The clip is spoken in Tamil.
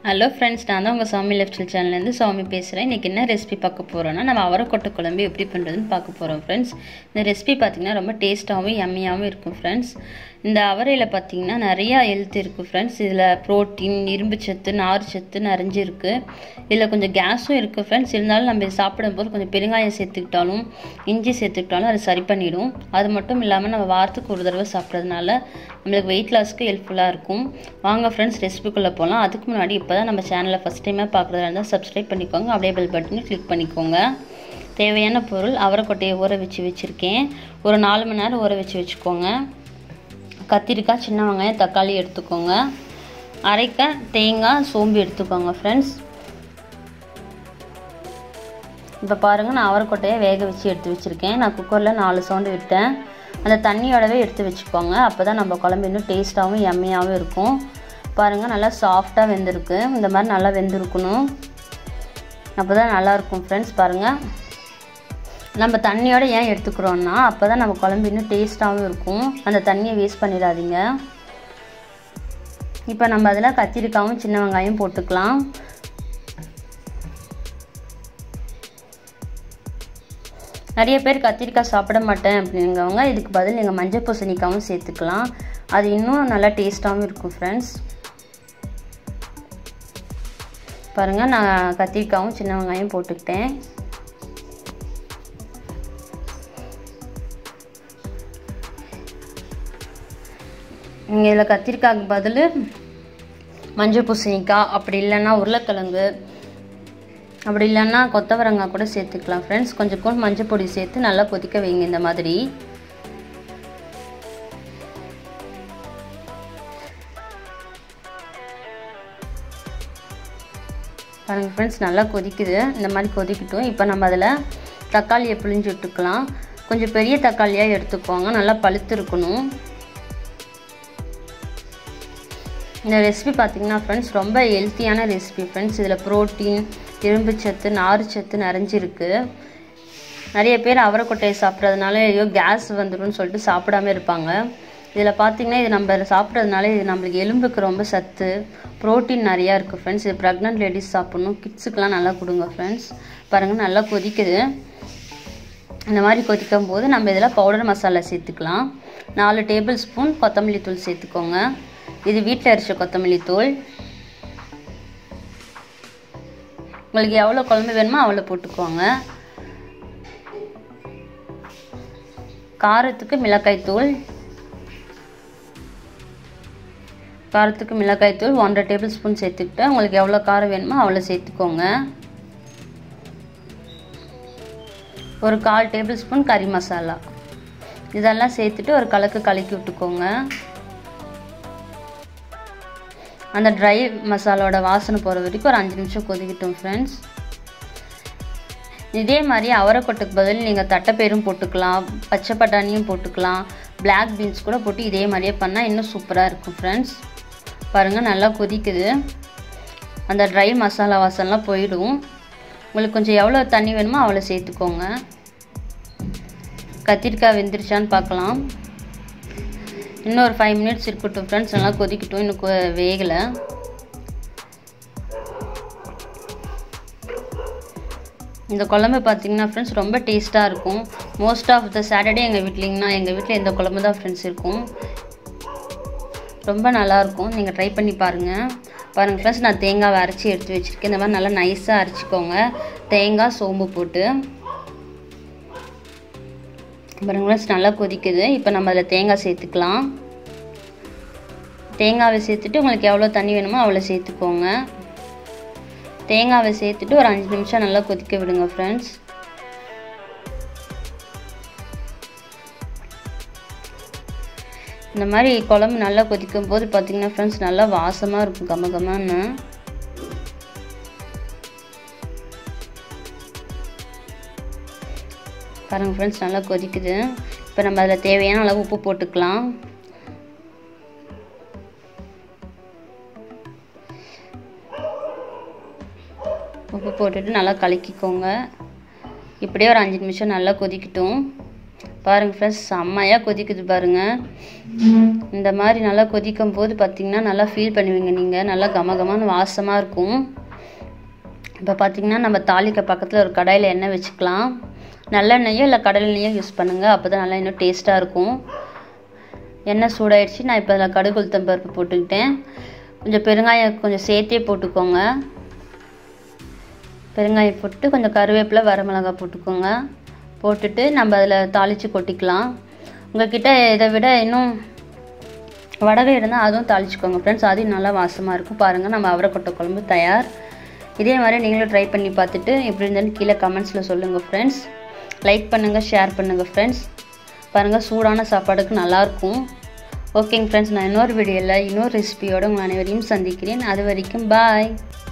ஹலோ ஃப்ரெண்ட்ஸ் நான் தான் உங்கள் சாமி லெஃப்ட் சேனல்லேருந்து சாமி பேசுகிறேன் இன்றைக்கி என்ன ரெசிபி பார்க்க போகிறோன்னா நம்ம அவரைக்கொட்டை குழம்பு எப்படி பண்ணுறதுன்னு பார்க்க போகிறோம் ஃப்ரெண்ட்ஸ் இந்த ரெசிபி பார்த்திங்கன்னா ரொம்ப டேஸ்ட்டாகவும் யம்மியாகவும் இருக்கும் ஃப்ரெண்ட்ஸ் இந்த அவரையில் பார்த்திங்கன்னா நிறையா ஹெல்த் இருக்குது ஃப்ரெண்ட்ஸ் இதில் ப்ரோட்டீன் இரும்பு சத்து நார் சத்து நிறைஞ்சு இருக்குது இதில் கொஞ்சம் கேஸும் இருக்குது ஃப்ரெண்ட்ஸ் இருந்தாலும் நம்ம இது சாப்பிடும்போது கொஞ்சம் பெருங்காயம் சேர்த்துக்கிட்டாலும் இஞ்சி சேர்த்துக்கிட்டாலும் அது சரி பண்ணிடும் அது மட்டும் இல்லாமல் நம்ம வாரத்துக்கு ஒரு தடவை சாப்பிட்றதுனால நம்மளுக்கு வெயிட் லாஸ்க்கு ஹெல்ப்ஃபுல்லாக இருக்கும் வாங்க ஃப்ரெண்ட்ஸ் ரெசிபிக்குள்ளே போகலாம் அதுக்கு முன்னாடி இப்போ தான் நம்ம சேனலை ஃபஸ்ட் டைமாக பார்க்குறதா இருந்தால் சப்ஸ்கிரைப் பண்ணிக்கோங்க அப்படியே பெல் பட்டனை கிளிக் பண்ணிக்கோங்க தேவையான பொருள் அவரைக்கொட்டையை ஊற வச்சு வச்சுருக்கேன் ஒரு நாலு மணி நேரம் ஊற வச்சு வச்சுக்கோங்க கத்திரிக்காய் சின்ன வெங்காயம் தக்காளி எடுத்துக்கோங்க அரைக்க தேங்காய் சோம்பு எடுத்துக்கோங்க ஃப்ரெண்ட்ஸ் இப்போ பாருங்கள் நான் அவரைக்கொட்டையை வேக வச்சு எடுத்து வச்சுருக்கேன் நான் குக்கரில் நாலு சவுண்டு விட்டேன் அந்த தண்ணியோடவே எடுத்து வச்சுக்கோங்க அப்போ தான் நம்ம குழம்பு இன்னும் டேஸ்ட்டாகவும் எம்மையாகவும் இருக்கும் பாருங்கள் நல்லா சாஃப்டாக வெந்திருக்கு இந்த மாதிரி நல்லா வெந்திருக்கணும் அப்போ தான் நல்லாயிருக்கும் ஃப்ரெண்ட்ஸ் பாருங்கள் நம்ம தண்ணியோட ஏன் எடுத்துக்கிறோன்னா அப்போ தான் நம்ம குழம்பு இன்னும் டேஸ்ட்டாகவும் இருக்கும் அந்த தண்ணியை வேஸ்ட் பண்ணிடாதீங்க இப்போ நம்ம அதில் கத்திரிக்காயும் சின்ன வெங்காயம் போட்டுக்கலாம் நிறைய பேர் கத்திரிக்காய் சாப்பிட மாட்டேன் அப்படிங்கிறவங்க இதுக்கு பதில் நீங்கள் மஞ்சள் பூசணிக்காவும் சேர்த்துக்கலாம் அது இன்னும் நல்லா டேஸ்ட்டாகவும் இருக்கும் ஃப்ரெண்ட்ஸ் பாருங்கள் நான் கத்திரிக்காயும் சின்ன வெங்காயம் போட்டுக்கிட்டேன் நீங்கள் இதில் கத்திரிக்காய்க்கு பதில் மஞ்சள் பூசணிக்காய் அப்படி இல்லைன்னா உருளைக்கிழங்கு அப்படி இல்லைன்னா கொத்தவரங்காய் கூட சேர்த்துக்கலாம் ஃப்ரெண்ட்ஸ் கொஞ்சம் கூட மஞ்சள் பொடி சேர்த்து நல்லா கொதிக்க வைங்க இந்த மாதிரி பாருங்கள் ஃப்ரெண்ட்ஸ் நல்லா கொதிக்குது இந்த மாதிரி கொதிக்கட்டும் இப்போ நம்ம அதில் தக்காளியை பிழிஞ்சு விட்டுக்கலாம் கொஞ்சம் பெரிய தக்காளியாக எடுத்துக்கோங்க நல்லா பழுத்து இருக்கணும் இந்த ரெசிபி பார்த்திங்கன்னா ஃப்ரெண்ட்ஸ் ரொம்ப ஹெல்த்தியான ரெசிபி ஃப்ரெண்ட்ஸ் இதில் ப்ரோட்டீன் இரும்பு சத்து நார் சத்து நிறைஞ்சிருக்கு நிறைய பேர் அவரைக்கொட்டையை சாப்பிட்றதுனால ஐயோ கேஸ் வந்துடும் சொல்லிட்டு சாப்பிடாம இருப்பாங்க இதில் பார்த்திங்கன்னா இது நம்ம சாப்பிட்றதுனால இது நம்மளுக்கு எலும்புக்கு ரொம்ப சத்து ப்ரோட்டீன் நிறையா இருக்குது ஃப்ரெண்ட்ஸ் இது ப்ரெக்னென்ட் லேடிஸ் சாப்பிட்ணும் கிட்ஸுக்கெலாம் நல்லா கொடுங்க ஃப்ரெண்ட்ஸ் பாருங்கள் நல்லா கொதிக்குது இந்த மாதிரி கொதிக்கும் போது நம்ம இதில் பவுடர் மசாலா சேர்த்துக்கலாம் நாலு டேபிள் ஸ்பூன் கொத்தமல்லி தூள் சேர்த்துக்கோங்க இது வீட்டில் அரிச்ச கொத்தமல்லி தூள் உங்களுக்கு எவ்வளோ குழம்பு வேணுமோ அவ்வளோ போட்டுக்கோங்க காரத்துக்கு மிளகாய் தூள் காரத்துக்கு மிளகாய் தூள் ஒன்றரை டேபிள் ஸ்பூன் சேர்த்துக்கிட்டு உங்களுக்கு எவ்வளோ காரம் வேணுமோ அவ்வளோ சேர்த்துக்கோங்க ஒரு கால் டேபிள் ஸ்பூன் கறி மசாலா இதெல்லாம் சேர்த்துட்டு ஒரு கலக்கு கலக்கி விட்டுக்கோங்க அந்த ட்ரை மசாலோட வாசனை போகிற வரைக்கும் ஒரு அஞ்சு நிமிஷம் கொதிக்கட்டும் ஃப்ரெண்ட்ஸ் இதே மாதிரி அவரைக்கொட்டுக்கு பதில் நீங்கள் தட்டைப்பயிரும் போட்டுக்கலாம் பச்சை பட்டாணியும் போட்டுக்கலாம் பிளாக் பீன்ஸ் கூட போட்டு இதே மாதிரியே பண்ணால் இன்னும் சூப்பராக இருக்கும் ஃப்ரெண்ட்ஸ் பாருங்கள் நல்லா கொதிக்குது அந்த ட்ரை மசாலா வாசம்லாம் போயிடும் உங்களுக்கு கொஞ்சம் எவ்வளோ தண்ணி வேணுமோ அவ்வளோ சேர்த்துக்கோங்க கத்திரிக்காய் வெந்துருச்சான்னு பார்க்கலாம் இன்னும் ஒரு ஃபைவ் மினிட்ஸ் இருக்கட்டும் ஃப்ரெண்ட்ஸ் நல்லா கொதிக்கட்டும் இன்னும் வேகலை இந்த குழம்பு பார்த்திங்கன்னா ஃப்ரெண்ட்ஸ் ரொம்ப டேஸ்ட்டாக இருக்கும் மோஸ்ட் ஆஃப் த சாட்டர்டே எங்கள் வீட்லிங்கன்னா எங்கள் வீட்டில் இந்த குழம்பு தான் ஃப்ரெண்ட்ஸ் இருக்கும் ரொம்ப நல்லாயிருக்கும் நீங்கள் ட்ரை பண்ணி பாருங்கள் பாருங்கள் ஃப்ரெண்ட்ஸ் நான் தேங்காவை அரைச்சி எடுத்து வச்சுருக்கேன் இந்த மாதிரி நல்லா நைஸாக அரைச்சிக்கோங்க தேங்காய் சோம்பு போட்டு பாருங்க ஃப்ரெண்ட்ஸ் நல்லா கொதிக்குது இப்போ நம்ம அதில் தேங்காய் சேர்த்துக்கலாம் தேங்காவை சேர்த்துட்டு உங்களுக்கு எவ்வளோ தண்ணி வேணுமோ அவ்வளோ சேர்த்துக்கோங்க தேங்காவை சேர்த்துட்டு ஒரு அஞ்சு நிமிஷம் நல்லா கொதிக்க விடுங்க ஃப்ரெண்ட்ஸ் இந்த மாதிரி குழம்பு நல்லா கொதிக்கும் போது பார்த்திங்கன்னா ஃப்ரெண்ட்ஸ் நல்லா வாசமாக இருக்கும் கம்ம கம்மன்னு பாருங்கள் ஃப்ரெண்ட்ஸ் நல்லா கொதிக்குது இப்போ நம்ம அதில் தேவையான அளவு உப்பு போட்டுக்கலாம் உப்பு போட்டுட்டு நல்லா கலக்கிக்கோங்க இப்படியே ஒரு அஞ்சு நிமிஷம் நல்லா கொதிக்கட்டும் பாருங்கள் ஃப்ரெண்ட்ஸ் செம்மையாக கொதிக்குது பாருங்கள் இந்த மாதிரி நல்லா கொதிக்கும் போது பார்த்தீங்கன்னா நல்லா ஃபீல் பண்ணுவீங்க நீங்கள் நல்லா கம கமன்னு வாசமாக இருக்கும் இப்போ பார்த்தீங்கன்னா நம்ம தாளிக்க பக்கத்தில் ஒரு கடாயில் எண்ணெய் வச்சுக்கலாம் நல்லெண்ணெயோ இல்லை கடல் எண்ணெயோ யூஸ் பண்ணுங்கள் அப்போ தான் நல்லா இன்னும் டேஸ்ட்டாக இருக்கும் எண்ணெய் சூடாயிடுச்சு நான் இப்போ அதில் கடுகு உளுத்தம் பருப்பு போட்டுக்கிட்டேன் கொஞ்சம் பெருங்காயம் கொஞ்சம் சேர்த்தே போட்டுக்கோங்க பெருங்காயம் போட்டு கொஞ்சம் கருவேப்பிலை வரமிளகாய் போட்டுக்கோங்க போட்டுட்டு நம்ம அதில் தாளித்து கொட்டிக்கலாம் உங்கள்கிட்ட இதை விட இன்னும் வடகை இருந்தால் அதுவும் தாளிச்சுக்கோங்க ஃப்ரெண்ட்ஸ் அதுவும் நல்லா வாசமாக இருக்கும் பாருங்கள் நம்ம அவரைக்கொட்டை குழம்பு தயார் இதே மாதிரி நீங்களும் ட்ரை பண்ணி பார்த்துட்டு எப்படி இருந்தாலும் கீழே கமெண்ட்ஸில் சொல்லுங்கள் ஃப்ரெண்ட்ஸ் லைக் பண்ணுங்கள் ஷேர் பண்ணுங்கள் ஃப்ரெண்ட்ஸ் பாருங்கள் சூடான சாப்பாடுக்கு நல்லாயிருக்கும் ஓகேங்க ஃப்ரெண்ட்ஸ் நான் இன்னொரு வீடியோவில் இன்னொரு ரெசிபியோடு உங்கள் அனைவரையும் சந்திக்கிறேன் அது வரைக்கும் பாய்